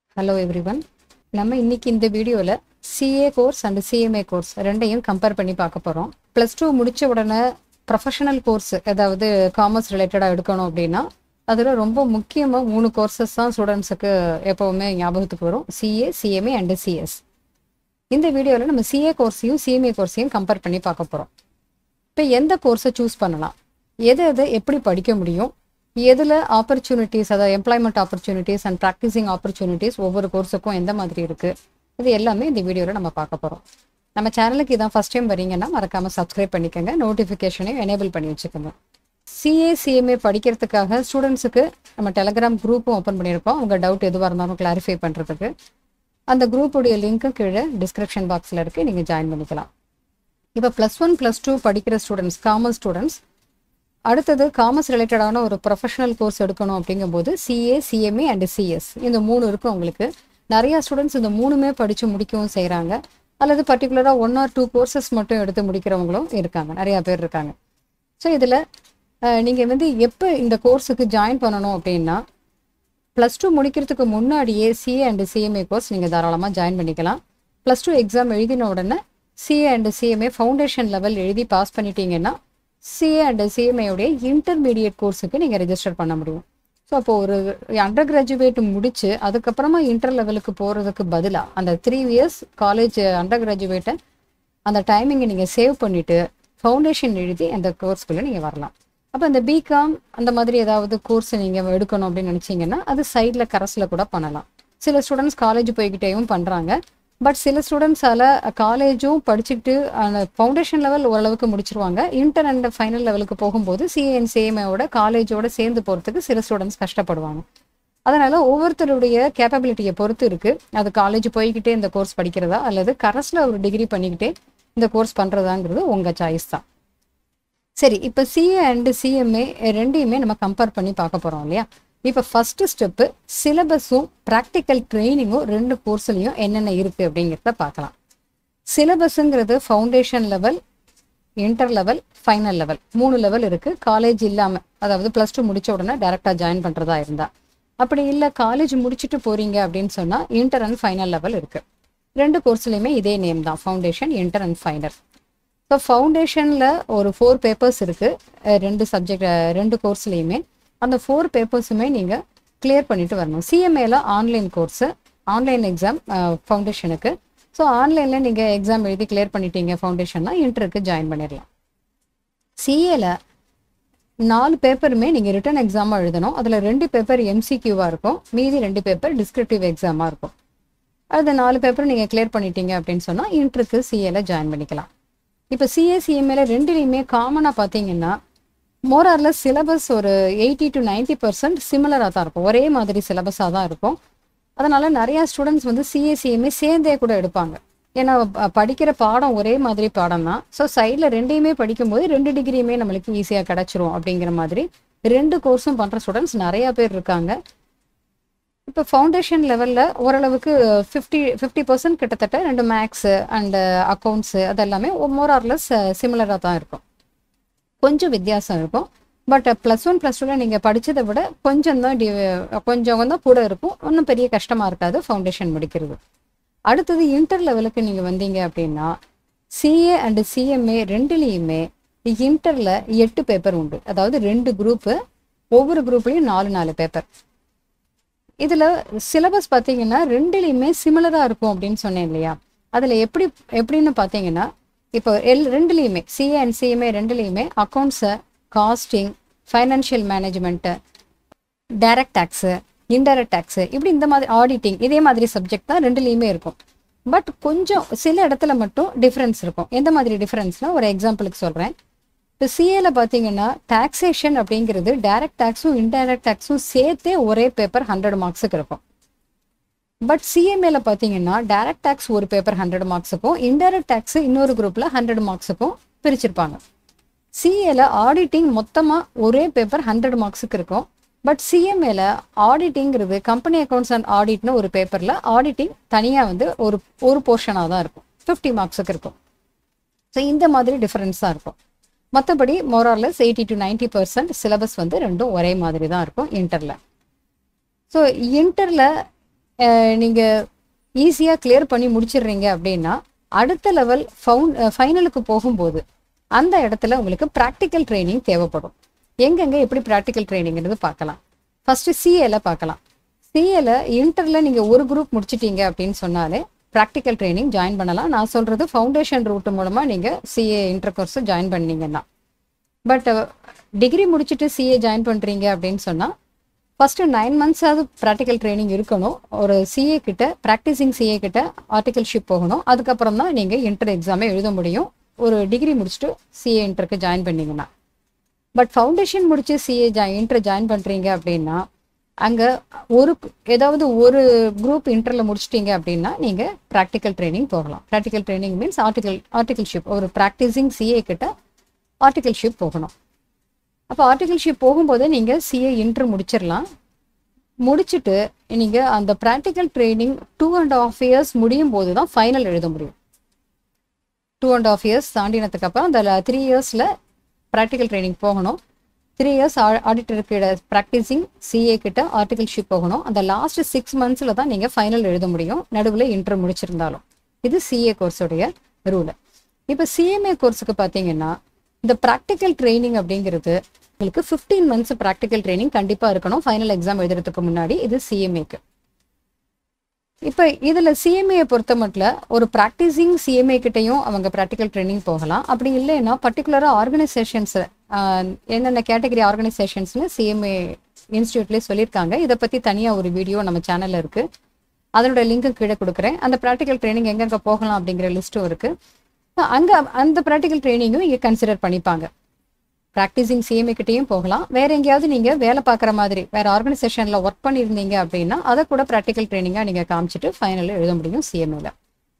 hello everyone நம்ம இன்னைக்கு இந்த வீடியோவில் CA course and CMA course ரெண்டையும் கம்பேர் பண்ணி பார்க்க போகிறோம் ப்ளஸ் டூ முடிச்ச உடனே ப்ரொஃபஷனல் கோர்ஸ் ஏதாவது காமர்ஸ் ரிலேட்டடாக எடுக்கணும் அப்படின்னா அதில் ரொம்ப முக்கியமாக மூணு கோர்சஸ் தான் ஸ்டூடெண்ட்ஸுக்கு எப்போவுமே ஞாபகத்துக்கு வரும் சிஏ சிஎம்ஏ அண்டு சிஎஸ் இந்த வீடியோவில் நம்ம சிஏ கோர்ஸையும் சிஎம்ஏ கோர்ஸையும் கம்பேர் பண்ணி பார்க்க போகிறோம் இப்போ எந்த கோர்ஸை சூஸ் பண்ணலாம் எது எதை எப்படி படிக்க முடியும் எதில் ஆப்பர்ச்சுனிட்டிஸ் அதாவது employment opportunities and practising opportunities ஒவ்வொரு கோர்ஸுக்கும் எந்த மாதிரி இருக்குது இது எல்லாமே இந்த வீடியோவில் நம்ம பார்க்க போகிறோம் நம்ம சேனலுக்கு இதான் ஃபஸ்ட் டைம் வரீங்கன்னா மறக்காமல் சப்ஸ்கிரைப் பண்ணிக்கோங்க நோட்டிஃபிகேஷனையும் எனேபிள் பண்ணி வச்சுக்கோங்க சிஏ சிஎம்ஏ படிக்கிறதுக்காக ஸ்டூடெண்ட்ஸுக்கு நம்ம டெலகிராம் குரூப்பும் ஓப்பன் பண்ணியிருக்கோம் அவங்க டவுட் எதுவாக இருந்தாலும் கிளாரிஃபை பண்ணுறதுக்கு அந்த குரூப்புடைய லிங்க்கும் கீழே டிஸ்கிரிப்ஷன் பாக்ஸில் இருக்குது நீங்கள் ஜாயின் பண்ணிக்கலாம் இப்போ ப்ளஸ் ஒன் ப்ளஸ் டூ படிக்கிற ஸ்டூடெண்ட்ஸ் காமர்ஸ் ஸ்டூடெண்ட்ஸ் அடுத்தது காமர்ஸ் ரிலேட்டடான ஒரு ப்ரொஃபஷனல் கோர்ஸ் எடுக்கணும் அப்படிங்கும்போது சிஏ சிஎம்ஏ அண்ட் சிஎஸ் இந்த மூணு இருக்கும் உங்களுக்கு நிறைய ஸ்டூடெண்ட்ஸ் இந்த மூணுமே படித்து முடிக்கவும் செய்கிறாங்க அல்லது பர்டிகுலராக ஒன் ஆர் டூ கோர்சஸ் மட்டும் எடுத்து முடிக்கிறவங்களும் இருக்காங்க நிறையா பேர் இருக்காங்க ஸோ இதில் நீங்கள் வந்து எப்போ இந்த கோர்ஸுக்கு ஜாயின் பண்ணணும் அப்படின்னா ப்ளஸ் டூ முடிக்கிறதுக்கு முன்னாடியே சிஏ அண்ட் சிஎம்ஏ கோர்ஸ் நீங்கள் தாராளமாக ஜாயின் பண்ணிக்கலாம் ப்ளஸ் டூ எக்ஸாம் எழுதின உடனே CA and CMA foundation level எழுதி பாஸ் பண்ணிட்டீங்கன்னா சிஏ அண்ட் சிஎம்ஏவுடைய இன்டர்மீடியட் கோர்ஸுக்கு நீங்கள் ரெஜிஸ்டர் பண்ண முடியும் ஸோ அப்போ ஒரு அண்டர் கிராஜுவேட் முடிச்சு அதுக்கப்புறமா இன்டர் லெவலுக்கு போகிறதுக்கு பதிலாக அந்த த்ரீ இயர்ஸ் காலேஜ் அண்டர் கிராஜுவேட்டை அந்த டைமிங்கை நீங்கள் சேவ் பண்ணிவிட்டு ஃபவுண்டேஷன் எழுதி அந்த கோர்ஸ்குள்ளே நீங்கள் வரலாம் அப்போ இந்த பிகாம் அந்த மாதிரி ஏதாவது கோர்ஸ் நீங்கள் எடுக்கணும் அப்படின்னு நினச்சிங்கன்னா அது சைடில் கரஸில் கூட பண்ணலாம் சில ஸ்டூடெண்ட்ஸ் காலேஜ் போய்கிட்டேயும் பண்ணுறாங்க பட் சில ஸ்டூடெண்ட்ஸால் காலேஜும் படிச்சுட்டு அந்த ஃபவுண்டேஷன் லெவல் ஓரளவுக்கு முடிச்சிருவாங்க இன்டர் அண்ட் ஃபைனல் லெவலுக்கு போகும்போது சிஏஎன் சிஎம்ஏவோட காலேஜோட சேர்ந்து போகிறதுக்கு சில ஸ்டூடெண்ட்ஸ் கஷ்டப்படுவாங்க அதனால் ஒவ்வொருத்தருடைய கேப்பபிலிட்டியை பொறுத்து இருக்குது அது காலேஜ் போய்கிட்டே இந்த கோர்ஸ் படிக்கிறதா அல்லது கரஸில் ஒரு டிகிரி பண்ணிக்கிட்டே இந்த கோர்ஸ் பண்ணுறதாங்கிறது உங்கள் சாய்ஸ் தான் சரி இப்போ சிஏ அண்டு சிஎம்ஏ ரெண்டையுமே நம்ம கம்பேர் பண்ணி பார்க்க போகிறோம் இல்லையா இப்போ ஃபஸ்ட்டு ஸ்டெப்பு சிலபஸும் ப்ராக்டிக்கல் ட்ரைனிங்கும் ரெண்டு கோர்ஸ்லையும் என்னென்ன இருக்குது அப்படிங்கிறத பார்க்கலாம் சிலபஸுங்கிறது foundation level inter level final level மூணு லெவல் இருக்குது காலேஜ் இல்லாமல் அதாவது ப்ளஸ் டூ முடிச்ச உடனே டேரெக்டாக ஜாயின் பண்ணுறதா இருந்தால் அப்படி இல்லை காலேஜ் முடிச்சுட்டு போகிறீங்க அப்படின்னு சொன்னால் இன்டர் அண்ட் ஃபைனல் லெவல் இருக்குது ரெண்டு கோர்ஸ்லையுமே இதே நேம் தான் foundation inter and final so ஃபவுண்டேஷனில் ஒரு ஃபோர் பேப்பர்ஸ் இருக்குது ரெண்டு சப்ஜெக்ட் ரெண்டு கோர்ஸ்லேயுமே அந்த ஃபோர் பேப்பர்ஸுமே நீங்கள் கிளியர் பண்ணிட்டு வரணும் சிஎம்ஏல ஆன்லைன் கோர்ஸு ஆன்லைன் எக்ஸாம் ஃபவுண்டேஷனுக்கு ஸோ ஆன்லைனில் நீங்கள் எக்ஸாம் எழுதி கிளியர் பண்ணிட்டீங்க ஃபவுண்டேஷன்னா இன்டருக்கு ஜாயின் பண்ணிடலாம் சிஏல நாலு பேப்பருமே நீங்கள் ரிட்டன் எக்ஸாமாக எழுதணும் அதில் ரெண்டு பேப்பர் எம்சிக்யூவாக இருக்கும் மீதி ரெண்டு பேப்பர் டிஸ்கிரிப்டிவ் எக்ஸாமாக இருக்கும் அது நாலு பேப்பர் நீங்கள் கிளியர் பண்ணிட்டீங்க அப்படின்னு சொன்னால் இன்டருக்கு சிஏல ஜாயின் பண்ணிக்கலாம் இப்போ சிஏ சிஎம்ஏல ரெண்டுலேயுமே காமனாக பார்த்தீங்கன்னா மோராரில் சிலபஸ் ஒரு எயிட்டி டு நைன்டி பர்சன்ட் சிமிலராக தான் இருக்கும் ஒரே மாதிரி சிலபஸாக தான் இருக்கும் அதனால் நிறையா ஸ்டூடெண்ட்ஸ் வந்து சிஏ சிஎம்ஏ சேர்ந்தே கூட எடுப்பாங்க ஏன்னா படிக்கிற பாடம் ஒரே மாதிரி பாடம் தான் ஸோ சைடில் ரெண்டையுமே படிக்கும்போது ரெண்டு டிகிரியுமே நம்மளுக்கு ஈஸியாக கிடச்சிரும் அப்படிங்கிற மாதிரி ரெண்டு கோர்ஸும் பண்ணுற ஸ்டூடெண்ட்ஸ் நிறையா பேர் இருக்காங்க இப்போ ஃபவுண்டேஷன் லெவலில் ஓரளவுக்கு ஃபிஃப்டி ஃபிஃப்டி பர்சன்ட் கிட்டத்தட்ட ரெண்டு மேக்ஸு அண்டு அக்கௌண்ட்ஸு அதெல்லாமே மோரார்லெஸ் சிமிலராக தான் இருக்கும் கொஞ்சம் வித்தியாசம் இருக்கும் பட் ப்ளஸ் ஒன் ப்ளஸ் டூவில் நீங்கள் படித்ததை விட கொஞ்சம் தான் டி கொஞ்சம் தான் கூட இருக்கும் ஒன்றும் பெரிய கஷ்டமாக இருக்காது ஃபவுண்டேஷன் முடிக்கிறது அடுத்தது இன்டர் லெவலுக்கு நீங்கள் வந்தீங்க அப்படின்னா சிஏ அண்டு சிஎம்ஏ ரெண்டுலேயுமே இன்டரில் எட்டு பேப்பர் உண்டு அதாவது ரெண்டு குரூப்பு ஒவ்வொரு குரூப்லேயும் நாலு நாலு பேப்பர் இதில் சிலபஸ் பார்த்தீங்கன்னா ரெண்டுலேயுமே சிமிலராக இருக்கும் அப்படின்னு சொன்னேன் இல்லையா அதில் எப்படி எப்படின்னு பார்த்தீங்கன்னா இப்போ எல் ரெண்டுலேயுமே சிஏ அண்ட் சிஎம்ஏ ரெண்டுலேயுமே accounts costing financial management direct tax indirect tax இப்படி இந்த மாதிரி ஆடிட்டிங் இதே மாதிரி சப்ஜெக்ட் தான் ரெண்டுலேயுமே இருக்கும் பட் கொஞ்சம் சில இடத்துல மட்டும் டிஃப்ரென்ஸ் இருக்கும் எந்த மாதிரி டிஃப்ரென்ஸ்னால் ஒரு எக்ஸாம்பிளுக்கு சொல்கிறேன் இப்போ சிஏல பார்த்தீங்கன்னா டாக்ஸேஷன் அப்படிங்கிறது டைரக்ட் டேக்ஸும் இன்டைரக்ட் டேக்ஸும் சேர்த்தே ஒரே பேப்பர் ஹண்ட்ரட் மார்க்ஸுக்கு இருக்கும் பட் சிஎம்ஏல பார்த்தீங்கன்னா டைரக்ட் டேக்ஸ் ஒரு பேப்பர் ஹண்ட்ரட் மார்க்ஸுக்கும் இன்டைரக்ட் டேக்ஸ் இன்னொரு குரூப்பில் ஹண்ட்ரட் மார்க்ஸுக்கும் பிரிச்சிருப்பாங்க சிஏல ஆடிட்டிங் மொத்தமாக ஒரே பேப்பர் ஹண்ட்ரட் மார்க்ஸுக்கு இருக்கும் பட் சிஎம்ஏல ஆடிட்டிங்கிறது கம்பெனி அக்கௌண்ட்ஸ் அண்ட் ஆடிட்னு ஒரு பேப்பரில் ஆடிட்டிங் தனியாக வந்து ஒரு ஒரு போர்ஷனாக தான் இருக்கும் ஃபிஃப்டி மார்க்ஸுக்கு இருக்கும் ஸோ இந்த மாதிரி டிஃப்ரென்ஸ் தான் இருக்கும் மற்றபடி மோரார்லெஸ் eighty to ninety percent syllabus வந்து ரெண்டும் ஒரே மாதிரி தான் இருக்கும் இன்டரில் ஸோ இன்டரில் நீங்கள் ஈஸியாக கிளியர் பண்ணி முடிச்சிடுறீங்க அப்படின்னா அடுத்த லெவல் ஃபவுன் ஃபைனலுக்கு போகும்போது அந்த இடத்துல உங்களுக்கு ப்ராக்டிக்கல் ட்ரைனிங் தேவைப்படும் எங்கெங்க எப்படி ப்ராக்டிக்கல் ட்ரைனிங்கிறது பார்க்கலாம் ஃபர்ஸ்ட் சிஏல பார்க்கலாம் சிஏல இன்டர்ல நீங்கள் ஒரு குரூப் முடிச்சிட்டீங்க அப்படின்னு சொன்னாலே ப்ராக்டிக்கல் ட்ரைனிங் ஜாயின் பண்ணலாம் நான் சொல்றது ஃபவுண்டேஷன் ரூட் மூலமாக நீங்கள் சிஏ இன்டர் கோர்ஸ் ஜாயின் பண்ணீங்கன்னா பட் டிகிரி முடிச்சுட்டு சிஏ ஜாயின் பண்ணுறீங்க அப்படின்னு சொன்னால் ஃபஸ்ட்டு நைன் மந்த்ஸாவது ப்ராக்டிக்கல் ட்ரைனிங் இருக்கணும் ஒரு சிஏ கிட்ட ப்ராக்டிசிங் சிஏ கிட்ட ஆர்டிகல்ஷிப் போகணும் அதுக்கப்புறம் தான் நீங்கள் இன்டர் எக்ஸாமே எழுத முடியும் ஒரு டிகிரி முடிச்சுட்டு சிஏ இன்டருக்கு ஜாயின் பண்ணீங்கன்னா பட் ஃபவுண்டேஷன் முடிச்சு சிஏ ஜாயின் இன்டர் ஜாயின் பண்ணுறீங்க அப்படின்னா அங்கே ஒரு ஏதாவது ஒரு குரூப் இன்டரில் முடிச்சிட்டீங்க அப்படின்னா நீங்கள் ப்ராக்டிக்கல் ட்ரைனிங் போகலாம் practical training means article articleship ஒரு ப்ராக்டிசிங் சிஏ கிட்ட ஆர்டிகல்ஷிப் போகணும் அப்போ ஆர்டிகல்ஷிப் போகும்போது நீங்கள் சிஏ இன்டர் முடிச்சிடலாம் முடிச்சுட்டு நீங்கள் அந்த practical training two and half years முடியும் போது தான் ஃபைனல் எழுத முடியும் டூ அண்ட் ஆஃப் இயர்ஸ் தாண்டினதுக்கு அப்புறம் அந்த த்ரீ இயர்ஸில் ப்ராக்டிக்கல் ட்ரைனிங் போகணும் த்ரீ இயர்ஸ் ஆடிட்டர் கிட்ட ப்ராக்டிசிங் சிஏ கிட்ட ஆர்டிகல்ஷிப் போகணும் அந்த லாஸ்ட் சிக்ஸ் மந்த்ஸில் தான் நீங்கள் ஃபைனல் எழுத முடியும் நடுவில் இன்டர் முடிச்சிருந்தாலும் இது சிஏ கோர்ஸோடைய ரூல் இப்போ சிஎம்ஏ கோர்ஸுக்கு பார்த்தீங்கன்னா இந்த ப்ராக்டிக்கல் ட்ரைனிங் அப்படிங்கிறது உங்களுக்கு ஃபிஃப்டீன் மந்த்ஸ் ப்ராக்டிக்கல் ட்ரைனிங் கண்டிப்பாக இருக்கணும் ஃபைனல் எக்ஸாம் எழுதுறதுக்கு முன்னாடி இது சிஎம்ஏக்கு இப்போ இதில் சிஎம்ஏ பொறுத்த மட்டும் ஒரு ப்ராக்டிசிங் சிஎம்ஏ கிட்டையும் அவங்க ப்ராக்டிக்கல் ட்ரைனிங் போகலாம் அப்படி இல்லைன்னா பர்டிகுலராக ஆர்கனைசேஷன்ஸ் என்னென்ன கேட்டகரி ஆர்கனைசேஷன்ஸ்னு சிஎம்ஏ இன்ஸ்டியூட்லேயே சொல்லியிருக்காங்க இதை பற்றி தனியாக ஒரு வீடியோ நம்ம சேனலில் இருக்குது அதனோட லிங்க்கு கீழே கொடுக்குறேன் அந்த ப்ராக்டிக்கல் ட்ரைனிங் எங்கெங்கே போகலாம் அப்படிங்கிற லிஸ்ட்டும் இருக்குது அங்கே அந்த ப்ராக்டிக்கல் ட்ரைனிங்கும் இங்கே கன்சிடர் பண்ணிப்பாங்க ப்ராக்டிசிங் சிஎம்ஏ கிட்டேயும் போகலாம் வேற எங்கேயாவது நீங்கள் வேலை பார்க்குற மாதிரி வேற ஆர்கனைசேஷனில் ஒர்க் பண்ணியிருந்தீங்க அப்படின்னா அதை கூட ப்ராக்டிக்கல் ட்ரைனிங்காக நீங்கள் காமிச்சிட்டு ஃபைனலில் எழுத முடியும் சிஎம்ஏல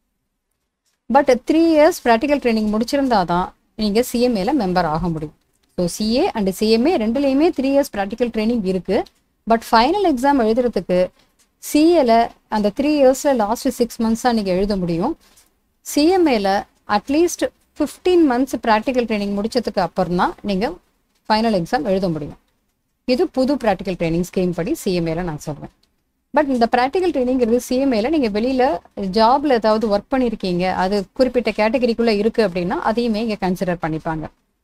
but three years practical training முடிச்சிருந்தா தான் நீங்கள் சிஎம்ஏல மெம்பர் ஆக முடியும் ஸோ சிஏ அண்ட் சிஎம்ஏ ரெண்டுலேயுமே த்ரீ இயர்ஸ் ப்ராக்டிக்கல் ட்ரைனிங் இருக்குது பட் ஃபைனல் எக்ஸாம் எழுதுறதுக்கு சிஏல அந்த த்ரீ இயர்ஸில் லாஸ்ட் சிக்ஸ் மந்த்ஸாக நீங்கள் எழுத முடியும் சிஎம்ஏல at least fifteen months practical training முடிச்சதுக்கு அப்புறம் தான் நீங்கள் ஃபைனல் எக்ஸாம் எழுத முடியும் இது புது ப்ராக்டிக்கல் ட்ரைனிங் ஸ்கீம் படி சிஎம்ஏல நான் சொல்கிறேன் பட் இந்த ப்ராக்டிக்கல் ட்ரைனிங்கிறது சிஎம்ஏல நீங்கள் வெளியில் ஜாப்ல ஏதாவது ஒர்க் பண்ணியிருக்கீங்க அது குறிப்பிட்ட கேட்டகரிக்குள்ளே இருக்குது அப்படின்னா அதையுமே இங்கே கன்சிடர் பண்ணிப்பாங்க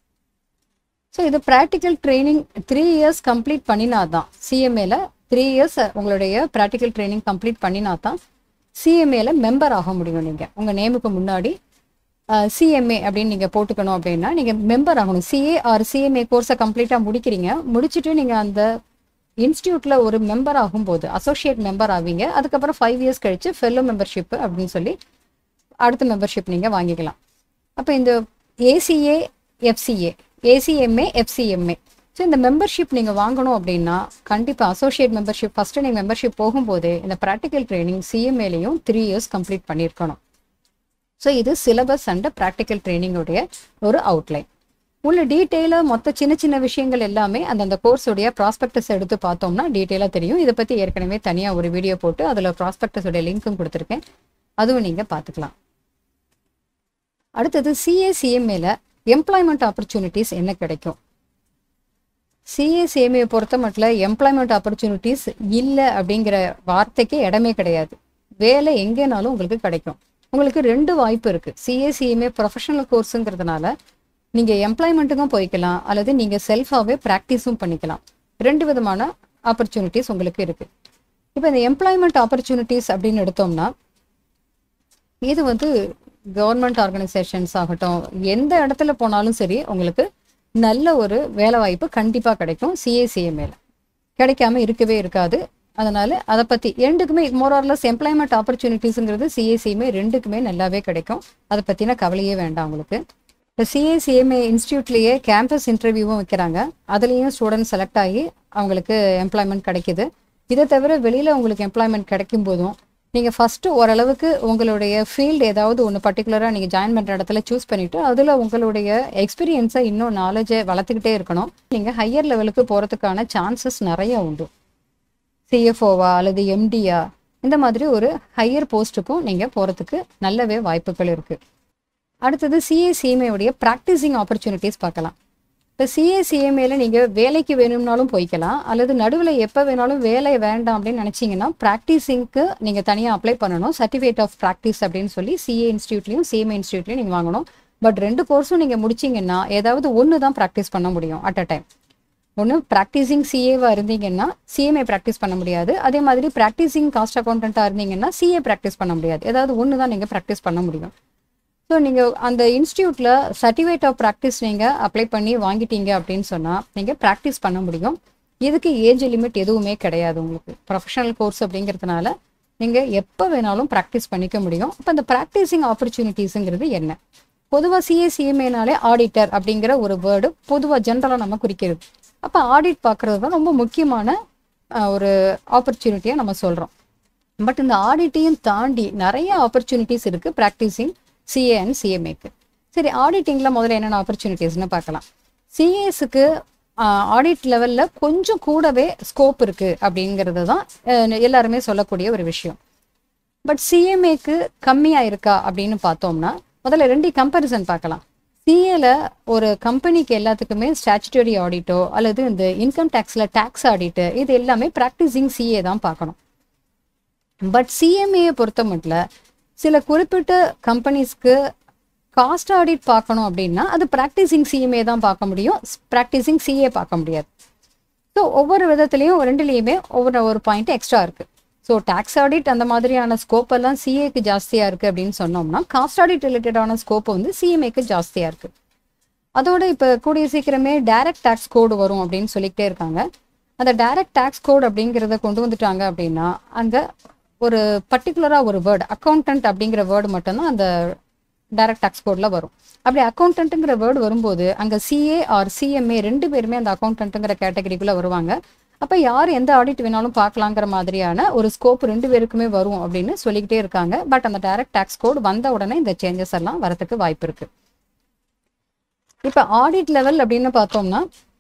ஸோ இது practical training three years complete பண்ணினா தான் சிஎம்ஏல த்ரீ இயர்ஸ் உங்களுடைய ப்ராக்டிக்கல் ட்ரைனிங் கம்ப்ளீட் பண்ணினா தான் சிஎம்ஏல மெம்பர் ஆக முடியும் நீங்கள் உங்கள் நேமுக்கு முன்னாடி சிஎம்ஏ அப்படின்னு நீங்கள் போட்டுக்கணும் அப்படின்னா நீங்கள் மெம்பர் ஆகணும் சிஏ ஆர் சிஎம்ஏ கோர்ஸை கம்ப்ளீட்டாக முடிக்கிறீங்க முடிச்சுட்டு நீங்கள் அந்த இன்ஸ்டியூட்டில் ஒரு மெம்பர் ஆகும்போது அசோசியேட் மெம்பர் ஆவீங்க அதுக்கப்புறம் ஃபைவ் இயர்ஸ் கழிச்சு ஃபெல்லோ மெம்பர்ஷிப் அப்படின்னு சொல்லி அடுத்த மெம்பர்ஷிப் நீங்கள் வாங்கிக்கலாம் அப்போ இந்த ACA FCA ACMA FCMA so இந்த மெம்பர்ஷிப் நீங்கள் வாங்கணும் அப்படின்னா கண்டிப்பாக அசோசியேட் மெம்பர்ஷிப் ஃபஸ்ட்டு நீங்கள் மெம்பர்ஷிப் போகும்போதே இந்த ப்ராக்டிக்கல் ட்ரைனிங் சிஎம்ஏலையும் த்ரீ இயர்ஸ் கம்ப்ளீட் பண்ணியிருக்கணும் ஸோ இது சிலபஸ் அண்ட் ப்ராக்டிக்கல் ட்ரைனிங்கோடைய ஒரு அவுட்லைன் உள்ள டீட்டெயிலாக மொத்த சின்ன சின்ன விஷயங்கள் எல்லாமே அந்தந்த கோர்ஸோடைய ப்ராஸ்பெக்டஸ் எடுத்து பார்த்தோம்னா டீட்டெயிலாக தெரியும் இதை பற்றி ஏற்கனவே தனியாக ஒரு வீடியோ போட்டு அதில் ப்ராஸ்பெக்டஸோடைய லிங்க்கும் கொடுத்துருக்கேன் அதுவும் நீங்கள் பார்த்துக்கலாம் அடுத்தது சிஏசிஎம்ஏல எம்ப்ளாய்மெண்ட் ஆப்பர்ச்சுனிட்டிஸ் என்ன கிடைக்கும் சிஏசிஎம்ஏ பொறுத்த மட்டும் எம்ப்ளாய்மெண்ட் ஆப்பர்ச்சுனிட்டிஸ் இல்லை அப்படிங்கிற வார்த்தைக்கு இடமே கிடையாது வேலை எங்கேனாலும் உங்களுக்கு கிடைக்கும் உங்களுக்கு ரெண்டு வாய்ப்பு இருக்கு சிஏசிஎம்ஏ ப்ரொஃபஷனல் கோர்ஸுங்கிறதுனால நீங்க எம்ப்ளாய்மெண்ட்டுக்கும் போய்க்கலாம் அல்லது நீங்க செல்ஃபாவே ப்ராக்டிஸும் பண்ணிக்கலாம் ரெண்டு விதமான ஆப்பர்ச்சுனிட்டிஸ் உங்களுக்கு இருக்கு இப்போ இந்த எம்ப்ளாய்மெண்ட் ஆப்பர்ச்சுனிட்டிஸ் அப்படின்னு எடுத்தோம்னா இது வந்து கவர்மெண்ட் ஆர்கனைசேஷன்ஸ் ஆகட்டும் எந்த இடத்துல போனாலும் சரி உங்களுக்கு நல்ல ஒரு வேலை வாய்ப்பு கண்டிப்பாக கிடைக்கும் சிஏசிஎம்ஏல கிடைக்காம இருக்கவே இருக்காது அதனால அதை பற்றி ரெண்டுக்குமே மோரார்லஸ் எம்ப்ளாய்மெண்ட் ஆப்பர்ச்சுனிட்டிஸுங்கிறது சிஏசிஎம்ஏ ரெண்டுக்குமே நல்லாவே கிடைக்கும் அதை பற்றின கவலையே வேண்டாம் உங்களுக்கு இப்போ சிஏசிஎம்ஏ இன்ஸ்டியூட்லேயே கேம்பஸ் இன்டர்வியூவும் வைக்கிறாங்க அதுலேயும் ஸ்டூடெண்ட் செலக்ட் ஆகி அவங்களுக்கு எம்ப்ளாய்மெண்ட் கிடைக்குது இதை தவிர வெளியில் உங்களுக்கு எம்ப்ளாய்மெண்ட் கிடைக்கும் போதும் நீங்கள் ஃபஸ்ட்டு ஓரளவுக்கு உங்களுடைய ஃபீல்டு ஏதாவது ஒன்று பர்டிகுலராக நீங்கள் ஜாயின் பண்ணுற இடத்துல சூஸ் பண்ணிவிட்டு அதில் உங்களுடைய எக்ஸ்பீரியன்ஸை இன்னும் நாலேஜை வளர்த்துக்கிட்டே இருக்கணும் நீங்கள் ஹையர் லெவலுக்கு போகிறதுக்கான சான்சஸ் நிறைய உண்டு சிஎஃப்ஓவா அல்லது எம்டியா இந்த மாதிரி ஒரு ஹையர் போஸ்ட்டுக்கும் நீங்கள் போகிறதுக்கு நல்லாவே வாய்ப்புகள் இருக்குது அடுத்தது சிஏசிஎம்ஏ உடைய ப்ராக்டிசிங் ஆப்பர்ச்சுனிட்டிஸ் பார்க்கலாம் இப்போ சிஏ சிஎம்ஏல நீங்கள் வேலைக்கு வேணும்னாலும் போய்க்கலாம் அல்லது நடுவில் எப்போ வேணாலும் வேலை வேண்டாம் அப்படின்னு நினச்சிங்கன்னா ப்ராக்டிஸிங்க்கு நீங்கள் தனியாக அப்ளை பண்ணணும் சர்டிஃபிகேட் ஆஃப் ப்ராக்டிஸ் அப்படின்னு சொல்லி சிஏ இன்ஸ்டியூட்லையும் சிஎம்ஏ இன்ஸ்டியூட்லையும் நீங்கள் வாங்கணும் பட் ரெண்டு கோர்ஸும் நீங்கள் முடிச்சிங்கன்னா ஏதாவது ஒன்று தான் ப்ராக்டிஸ் பண்ண முடியும் அட் அ டைம் ஒன்று ப்ராக்டிசிங் சிஏவாக இருந்தீங்கன்னா சிஎம்ஏ ப்ராக்டிஸ் பண்ண முடியாது அதே மாதிரி ப்ராக்டிசிங் காஸ்ட் அக்கௌண்டண்ட்டாக இருந்தீங்கன்னா சிஏ ப்ராக்டிஸ் பண்ண முடியாது ஏதாவது ஒன்று தான் நீங்கள் ப்ராக்டிஸ் பண்ண முடியும் ஸோ நீங்கள் அந்த இன்ஸ்டியூட்டில் சர்டிஃபிகேட் ஆஃப் ப்ராக்டிஸ் நீங்கள் அப்ளை பண்ணி வாங்கிட்டீங்க அப்படின்னு சொன்னால் நீங்கள் ப்ராக்டிஸ் பண்ண முடியும் இதுக்கு ஏஜ் லிமிட் எதுவுமே கிடையாது உங்களுக்கு ப்ரொஃபஷனல் கோர்ஸ் அப்படிங்கிறதுனால நீங்கள் எப்போ வேணாலும் ப்ராக்டிஸ் பண்ணிக்க முடியும் இப்போ இந்த ப்ராக்டிஸிங் ஆப்பர்ச்சுனிட்டிஸுங்கிறது என்ன பொதுவாக சிஏ சிஎம்ஏனாலே ஆடிட்டர் அப்படிங்கிற ஒரு வேர்டு பொதுவாக ஜென்ரலாக நம்ம குறிக்கிறது அப்போ ஆடிட் பார்க்குறது தான் ரொம்ப முக்கியமான அஹ், ஒரு ஆப்பர்ச்சுனிட்டியாக நம்ம சொல்கிறோம் பட் இந்த ஆடிட்டையும் தாண்டி நிறைய ஆப்பர்ச்சுனிட்டிஸ் இருக்குது ப்ராக்டிஸிங் சிஏ அண்ட் சிஎம்ஏக்கு சரி ஆடிட்டிங்கில் முதல்ல என்னென்ன ஆப்பர்ச்சுனிட்டிஸ்னு பார்க்கலாம் சிஏஎஸ்க்கு ஆடிட் லெவலில் கொஞ்சம் கூடவே ஸ்கோப் இருக்குது அப்படிங்கிறது தான் அஹ், எல்லாருமே சொல்லக்கூடிய ஒரு விஷயம் பட் சிஎம்ஏக்கு கம்மியாக இருக்கா அப்படின்னு பார்த்தோம்னா முதல்ல ரெண்டு கம்பேரிசன் பார்க்கலாம் சிஏல ஒரு கம்பெனிக்கு எல்லாத்துக்குமே ஸ்டாச்சுட்டரி ஆடிட்டோ அல்லது இந்த இன்கம் டேக்ஸில் டேக்ஸ் ஆடிட்டு இது எல்லாமே ப்ராக்டிசிங் சிஏ தான் பார்க்கணும் பட் சிஎம்ஏயை பொறுத்த மட்டும் சில குறிப்பிட்ட கம்பெனிஸ்க்கு காஸ்ட் ஆடிட் பார்க்கணும் அப்படின்னா அது ப்ராக்டிசிங் சிஎம்ஏ தான் பார்க்க முடியும் ப்ராக்டிசிங் சிஏ பார்க்க முடியாது ஸோ ஒவ்வொரு விதத்துலையும் ரெண்டுலேயுமே ஒவ்வொரு ஒரு பாயிண்ட் எக்ஸ்ட்ரா இருக்குது ஸோ டேக்ஸ் ஆடிட் அந்த மாதிரியான ஸ்கோப் எல்லாம் சிஏக்கு ஜாஸ்தியாக இருக்குது அப்படின்னு சொன்னோம்னா காஸ்ட் ஆடிட் ரிலேட்டடான ஸ்கோப் வந்து சிஎம்ஏக்கு ஜாஸ்தியாக இருக்குது அதோட இப்போ கூடிய சீக்கிரமே டைரக்ட் டேக்ஸ் கோடு வரும் அப்படின்னு சொல்லிக்கிட்டே இருக்காங்க அந்த டைரக்ட் டேக்ஸ் கோட் அப்படிங்கிறத கொண்டு வந்துட்டாங்க அப்படின்னா அங்கே ஒரு பர்டிகுலராக ஒரு வேர்டு அக்கௌண்டன்ட் அப்படிங்கிற வேர்டு மட்டும்தான் அந்த டைரக்ட் டேக்ஸ் கோடில் வரும் அப்படி அக்கௌண்டன்ட்டுங்கிற வேர்டு வரும்போது அங்கே சிஏ ஆர் சிஎம்ஏ ரெண்டு பேருமே அந்த அக்கௌண்டன்ட்டுங்கிற கேட்டகரிக்குள்ளே வருவாங்க அப்போ யார் எந்த ஆடிட் வேணாலும் பார்க்கலாங்கிற மாதிரியான ஒரு ஸ்கோப் ரெண்டு பேருக்குமே வரும் அப்படின்னு சொல்லிக்கிட்டே இருக்காங்க பட் அந்த டைரக்ட் டேக்ஸ் கோட் வந்த உடனே இந்த சேஞ்சஸ் எல்லாம் வரதுக்கு வாய்ப்பு இருக்கு இப்போ ஆடிட் லெவல் அப்படின்னு பார்த்தோம்னா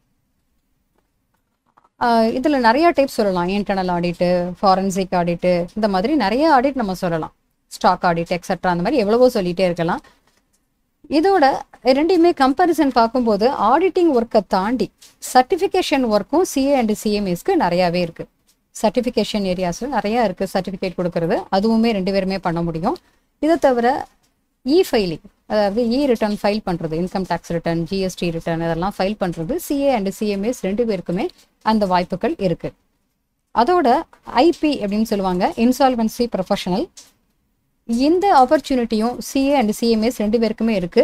ஆஹ் இதுல நிறைய டைப் சொல்லலாம் இன்டர்னல் ஆடிட்டு ஃபாரன்சிக் ஆடிட்டு இந்த மாதிரி நிறைய ஆடிட் நம்ம சொல்லலாம் ஸ்டாக் ஆடிட் எக்ஸட்ரா அந்த மாதிரி எவ்வளவோ சொல்லிட்டே இருக்கலாம் இதோட ரெண்டையுமே கம்பேரிசன் பார்க்கும்போது ஆடிட்டிங் ஒர்க்கை தாண்டி சர்டிஃபிகேஷன் ஒர்க்கும் சிஏ அண்ட் சிஎம்எஸ்க்கு நிறையாவே இருக்கு சர்டிஃபிகேஷன் ஏரியாஸில் நிறையா இருக்குது சர்டிஃபிகேட் கொடுக்கறது அதுவுமே ரெண்டு பேருமே பண்ண முடியும் இதை தவிர இ ஃபைலிங் அதாவது இ ரிட்டர்ன் ஃபைல் பண்ணுறது income tax return GST return இதெல்லாம் ஃபைல் பண்ணுறது சிஏ அண்ட் சிஎம்எஸ் ரெண்டு பேருக்குமே அந்த வாய்ப்புகள் இருக்கு அதோட ஐபி அப்படின்னு சொல்லுவாங்க இன்சால்வன்சி ப்ரொஃபஷனல் இந்த ஆப்பர்ச்சுனிட்டியும் சிஏ அண்ட் சிஎம்எஸ் ரெண்டு பேருக்குமே இருக்கு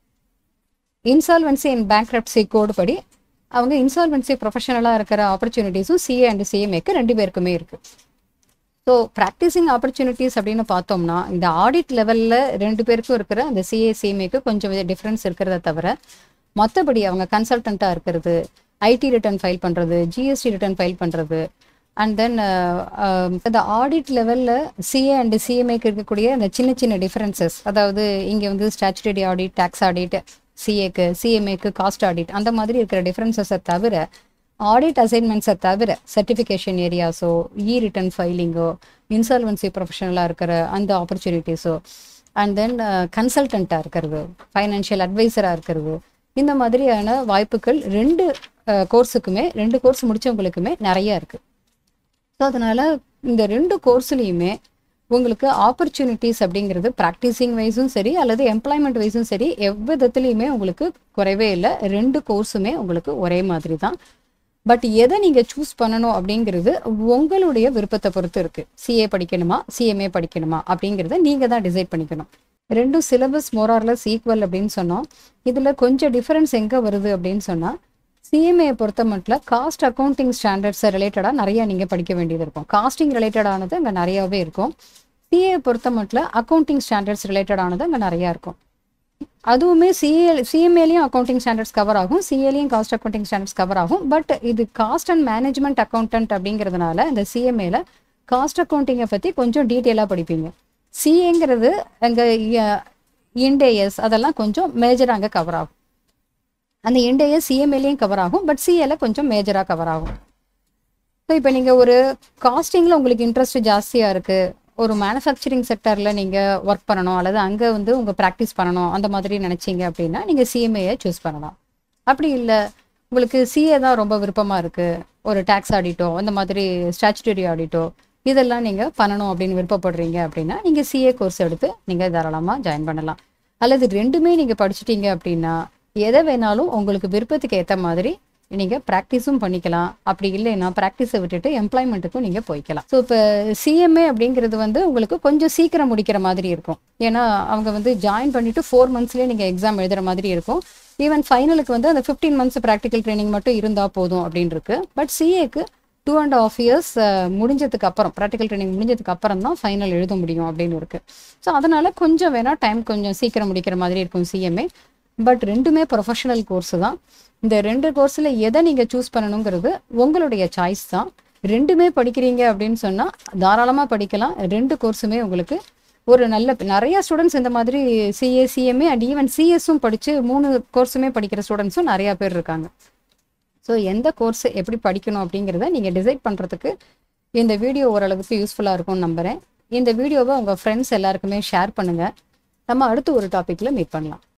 இன்சால்வன்சி அண்ட் பேங்க்ரப்சி கோடு படி அவங்க இன்சால்வன்சி ப்ரொஃபஷனலாக இருக்கிற ஆப்பர்ச்சுனிட்டிஸும் சிஏ அண்ட் சிஎம்ஏக்கு ரெண்டு பேருக்குமே இருக்கு ஸோ ப்ராக்டிசிங் ஆப்பர்ச்சுனிட்டிஸ் அப்படின்னு பார்த்தோம்னா இந்த ஆடிட் லெவலில் ரெண்டு பேருக்கும் இருக்கிற அந்த சிஏ சிஎம்ஏக்கு கொஞ்சம் டிஃப்ரென்ஸ் இருக்கிறத தவிர மற்றபடி அவங்க கன்சல்டண்ட்டாக இருக்கிறது ஐடி ரிட்டர்ன் ஃபைல் பண்ணுறது ஜிஎஸ்டி ரிட்டர்ன் ஃபைல் பண்ணுறது அண்ட் தென் இந்த ஆடிட் லெவலில் சிஏ அண்ட் சிஎம்ஏக்கு இருக்கக்கூடிய அந்த சின்ன சின்ன டிஃப்ரென்சஸ் அதாவது இங்கே வந்து ஸ்டாச்சுட்டரி ஆடிட் டேக்ஸ் ஆடிட் சிஏக்கு சிஎம்ஏக்கு காஸ்ட் ஆடிட் அந்த மாதிரி இருக்கிற டிஃப்ரென்சஸை தவிர ஆடிட் அசைன்மெண்ட்ஸை தவிர சர்டிஃபிகேஷன் ஏரியாஸோ இ ரிட்டர்ன் ஃபைலிங்கோ இன்சால்வன்சி ப்ரொஃபஷனலாக இருக்கிற அந்த ஆப்பர்ச்சுனிட்டிஸோ அண்ட் தென் கன்சல்டண்ட்டாக இருக்கிறது ஃபைனான்ஷியல் அட்வைசராக இருக்கிறது இந்த மாதிரியான வாய்ப்புகள் ரெண்டு கோர்ஸுக்குமே ரெண்டு கோர்ஸ் முடிச்சவங்களுக்குமே நிறைய இருக்குது ஸோ அதனால் இந்த ரெண்டு கோர்ஸ்லேயுமே உங்களுக்கு ஆப்பர்ச்சுனிட்டிஸ் அப்படிங்கிறது ப்ராக்டிசிங் வைஸும் சரி அல்லது எம்ப்ளாய்மெண்ட் வைஸும் சரி எவ்விதத்துலேயுமே உங்களுக்கு குறைவே இல்லை ரெண்டு கோர்ஸுமே உங்களுக்கு ஒரே மாதிரி தான் பட் எதை நீங்கள் சூஸ் பண்ணணும் அப்படிங்கிறது உங்களுடைய விருப்பத்தை பொறுத்து இருக்குது சிஏ படிக்கணுமா சிஎம்ஏ படிக்கணுமா அப்படிங்கிறத நீங்கள் தான் டிசைட் பண்ணிக்கணும் ரெண்டும் சிலபஸ் மோரார்லஸ் ஈக்குவல் அப்படின்னு சொன்னோம் இதில் கொஞ்சம் டிஃபரன்ஸ் எங்கே வருது அப்படின்னு சொன்னால் சிஎம்ஏ பொறுத்த மட்டும் காஸ்ட் அக்கௌண்டிங் ஸ்டாண்டர்ட்ஸ் ரிலேட்டடாக நிறைய நீங்கள் படிக்க வேண்டியது இருக்கும் காஸ்டிங் ரிலேட்டடானது அங்கே நிறையாவே இருக்கும் சிஏ பொறுத்த மட்டும் அக்கௌண்டிங் ஸ்டாண்டர்ட்ஸ் ரிலேட்டடானது அங்கே நிறையா இருக்கும் அதுவுமே சிஏ சிஎம்ஏலையும் அக்கௌண்டிங் ஸ்டாண்டர்ட்ஸ் கவர் ஆகும் சிஏலையும் காஸ்ட் அக்கௌண்டிங் ஸ்டாண்டர்ட்ஸ் கவர் ஆகும் பட் இது காஸ்ட் அண்ட் மேனேஜ்மெண்ட் அக்கௌண்டன்ட் அப்படிங்கிறதுனால இந்த சிஎம்ஏல காஸ்ட் அக்கௌண்டிங்கை பற்றி கொஞ்சம் டீட்டெயிலாக படிப்பீங்க சிஏங்கிறது அங்கே இண்டேஎஸ் அதெல்லாம் கொஞ்சம் மேஜராக அங்கே கவர் ஆகும் அந்த இண்டேஎஸ் சிஎம்ஏலையும் கவர் ஆகும் பட் சிஏல கொஞ்சம் மேஜராக கவர் ஆகும் ஸோ இப்போ நீங்கள் ஒரு காஸ்டிங்கில் உங்களுக்கு இன்ட்ரெஸ்ட் ஜாஸ்தியாக இருக்குது ஒரு மேனுஃபேக்சரிங் செக்டரில் நீங்கள் ஒர்க் பண்ணணும் அல்லது அங்கே வந்து உங்கள் ப்ராக்டிஸ் பண்ணணும் அந்த மாதிரி நினச்சிங்க அப்படின்னா நீங்கள் சிஎம்ஏயை சூஸ் பண்ணலாம் அப்படி இல்லை உங்களுக்கு சிஏ தான் ரொம்ப விருப்பமாக இருக்குது ஒரு டேக்ஸ் ஆடிட்டோ அந்த மாதிரி ஸ்டாச்சுட்டரி ஆடிட்டோ இதெல்லாம் நீங்கள் பண்ணணும் அப்படின்னு விருப்பப்படுறீங்க அப்படின்னா நீங்கள் சிஏ கோர்ஸ் எடுத்து நீங்கள் தாராளமாக ஜாயின் பண்ணலாம் அல்லது ரெண்டுமே நீங்கள் படிச்சிட்டீங்க அப்படின்னா எதை வேணாலும் உங்களுக்கு விருப்பத்துக்கு ஏற்ற மாதிரி நீங்கள் ப்ராக்டிஸும் பண்ணிக்கலாம் அப்படி இல்லைன்னா ப்ராக்டிஸை விட்டுட்டு எம்ப்ளாய்மெண்ட்டுக்கும் நீங்கள் போய்க்கலாம் ஸோ இப்போ சிஎம்ஏ அப்படிங்கிறது வந்து உங்களுக்கு கொஞ்சம் சீக்கிரம் முடிக்கிற மாதிரி இருக்கும் ஏன்னா அவங்க வந்து ஜாயின் பண்ணிவிட்டு ஃபோர் மந்த்ஸ்லேயே நீங்கள் எக்ஸாம் எழுதுகிற மாதிரி இருக்கும் ஈவன் ஃபைனலுக்கு வந்து அந்த ஃபிஃப்டீன் மந்த்ஸ் ப்ராக்டிக்கல் ட்ரைனிங் மட்டும் இருந்தால் போதும் அப்படின்னு இருக்கு பட் சிஏக்கு டூ அண்ட் ஆஃப் இயர்ஸ் முடிஞ்சதுக்கு அப்புறம் ப்ராக்டிக்கல் ட்ரைனிங் முடிஞ்சதுக்கு அப்புறம் தான் ஃபைனல் எழுத முடியும் அப்படின்னு இருக்கு ஸோ அதனால கொஞ்சம் வேணால் டைம் கொஞ்சம் சீக்கிரம் முடிக்கிற மாதிரி இருக்கும் சிஎம்ஏ பட் ரெண்டுமே ப்ரொஃபஷனல் கோர்ஸ் தான் இந்த ரெண்டு கோர்ஸில் எதை நீங்கள் சூஸ் பண்ணணுங்கிறது உங்களுடைய சாய்ஸ் தான் ரெண்டுமே படிக்கிறீங்க அப்படின்னு சொன்னால் தாராளமாக படிக்கலாம் ரெண்டு கோர்ஸுமே உங்களுக்கு ஒரு நல்ல நிறைய ஸ்டூடெண்ட்ஸ் இந்த மாதிரி சிஏ சிஎம்ஏ அண்ட் ஈவன் சிஎஸும் படித்து மூணு கோர்ஸுமே படிக்கிற ஸ்டூடெண்ட்ஸும் நிறையா பேர் இருக்காங்க ஸோ எந்த கோர்ஸ் எப்படி படிக்கணும் அப்படிங்கிறத நீங்கள் டிசைட் பண்ணுறதுக்கு இந்த வீடியோ ஓரளவுக்கு யூஸ்ஃபுல்லாக இருக்கும்னு நம்புகிறேன் இந்த வீடியோவை உங்கள் ஃப்ரெண்ட்ஸ் எல்லாருக்குமே ஷேர் பண்ணுங்கள் நம்ம அடுத்து ஒரு டாப்பிக்கில் மீட் பண்ணலாம்